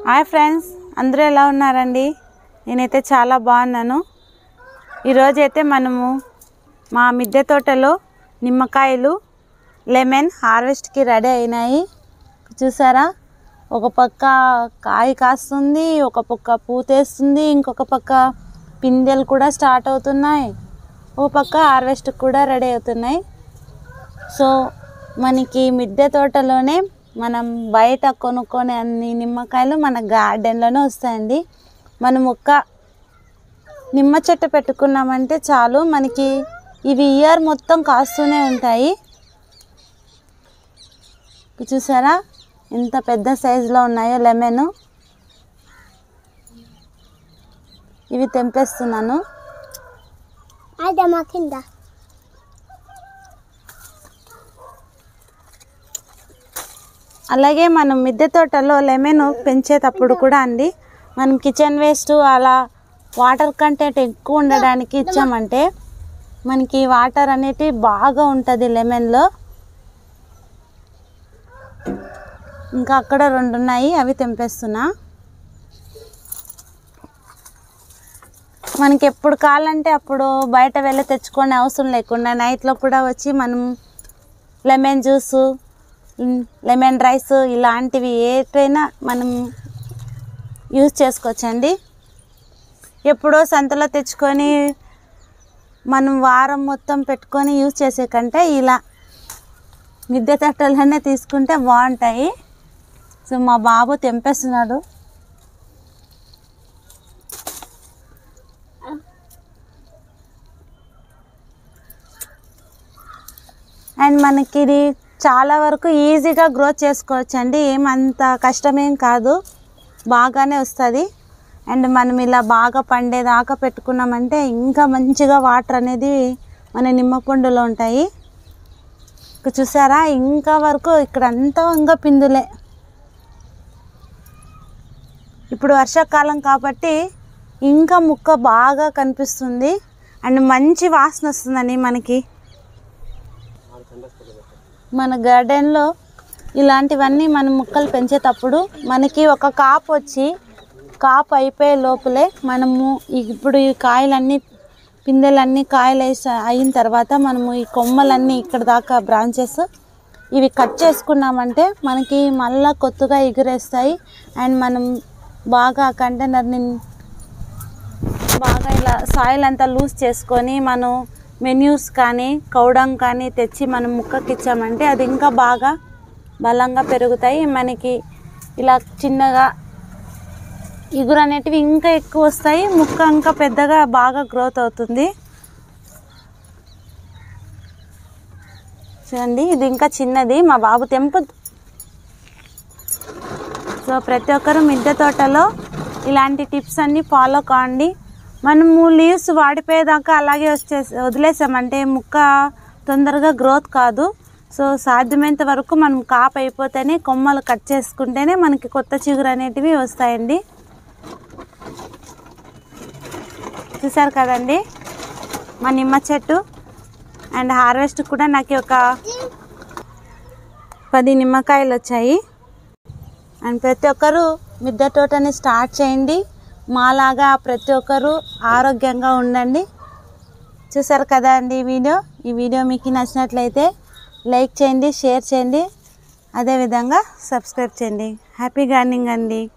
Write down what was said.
hi friends అందరూ ఎలా ఉన్నారండి నేనైతే చాలా బాగున్నాను ఈరోజు అయితే మనము మా మిద్దె తోటలో నిమ్మకాయలు లెమన్ హార్వెస్ట్కి రెడీ అయినాయి చూసారా ఒక పక్క కాయ కాస్తుంది ఒక పక్క పూతేస్తుంది ఇంకొక పక్క పిందెలు కూడా స్టార్ట్ అవుతున్నాయి ఒక పక్క హార్వెస్ట్ కూడా రెడీ అవుతున్నాయి సో మనకి మిద్దె తోటలోనే మనం బయట కొనుక్కొనే అన్ని నిమ్మకాయలు మన గార్డెన్లోనే వస్తాయండి మనం ఒక్క నిమ్మ చెట్టు పెట్టుకున్నామంటే చాలు మనకి ఇవి ఇయర్ మొత్తం కాస్తూనే ఉంటాయి ఇది చూసారా ఎంత పెద్ద సైజులో ఉన్నాయో లెమన్ ఇవి తెంపేస్తున్నాను అదమ్మా కింద అలాగే మనం మిద్దె తోటలో లెమన్ పెంచేటప్పుడు కూడా అండి మనం కిచెన్ వేస్ట్ అలా వాటర్ కంటెంట్ ఎక్కువ ఉండడానికి ఇచ్చామంటే మనకి వాటర్ అనేటివి బాగా ఉంటుంది లెమన్లో ఇంకా అక్కడ రెండు ఉన్నాయి అవి తెంపేస్తున్నా మనకి ఎప్పుడు కావాలంటే అప్పుడు బయట వెళ్ళి తెచ్చుకునే అవసరం లేకుండా నైట్లో కూడా వచ్చి మనం లెమన్ జ్యూసు లెమన్ రైస్ ఇలాంటివి ఏవైనా మనం యూజ్ చేసుకోవచ్చండి ఎప్పుడో సంతలో తెచ్చుకొని మనం వారం మొత్తం పెట్టుకొని యూజ్ చేసే కంటే ఇలా మిద్దె తట్టలనే తీసుకుంటే బాగుంటాయి సో మా బాబు తెంపేస్తున్నాడు అండ్ మనకి ఇది చాలా వరకు ఈజీగా గ్రోత్ చేసుకోవచ్చు అండి ఏమంత కష్టమేం కాదు బాగానే వస్తుంది అండ్ మనం ఇలా బాగా పండేదాకా పెట్టుకున్నామంటే ఇంకా మంచిగా వాటర్ అనేది మన నిమ్మపండులో ఉంటాయి ఇక్కడ చూసారా ఇంకా వరకు ఇక్కడ అంతా ఇంకా పిందులే ఇప్పుడు వర్షాకాలం కాబట్టి ఇంకా ముక్క బాగా కనిపిస్తుంది అండ్ మంచి వాసన వస్తుందండి మనకి మన గార్డెన్లో ఇలాంటివన్నీ మనం మొక్కలు పెంచేటప్పుడు మనకి ఒక కాపు వచ్చి కాపు అయిపోయే లోపలే మనము ఈ- ఇప్పుడు ఈ కాయలన్నీ పిందెలన్నీ కాయలు వేసి అయిన తర్వాత మనము ఈ కొమ్మలన్నీ ఇక్కడ దాకా బ్రాంచెస్ ఇవి కట్ చేసుకున్నామంటే మనకి మళ్ళా కొత్తగా ఎగురేస్తాయి అండ్ మనం బాగా కంటైనర్ని బాగా ఇలా సాయిల్ అంతా లూజ్ చేసుకొని మనం మెన్యూస్ కానీ కౌడం కానీ తెచ్చి మనం ముక్కకి ఇచ్చామంటే అది ఇంకా బాగా బలంగా పెరుగుతాయి మనకి ఇలా చిన్నగా ఇగురు అనేటివి ఇంకా ఎక్కువ వస్తాయి ముక్క ఇంకా పెద్దగా బాగా గ్రోత్ అవుతుంది చూడండి ఇది ఇంకా చిన్నది మా బాబు తెంపు సో ప్రతి ఒక్కరు మిద్దె తోటలో ఇలాంటి టిప్స్ అన్నీ ఫాలో కావండి మనము లీవ్స్ వాడిపోయేదాకా అలాగే వచ్చే వదిలేసామంటే ముక్క తొందరగా గ్రోత్ కాదు సో సాధ్యమైనంత వరకు మనం కాపు అయిపోతేనే కొమ్మలు కట్ చేసుకుంటేనే మనకి కొత్త చిగురు అనేటివి వస్తాయండి చూసారు కదండి మా నిమ్మ చెట్టు అండ్ హార్వెస్ట్ కూడా నాకు ఒక పది నిమ్మకాయలు వచ్చాయి అండ్ ప్రతి ఒక్కరు మిద్దె తోటని స్టార్ట్ చేయండి మాలాగా ప్రతి ఒక్కరు ఆరోగ్యంగా ఉండండి చూసారు కదా అండి ఈ వీడియో ఈ వీడియో మీకు నచ్చినట్లయితే లైక్ చేయండి షేర్ చేయండి అదేవిధంగా సబ్స్క్రైబ్ చేయండి హ్యాపీ గార్డెనింగ్ అండి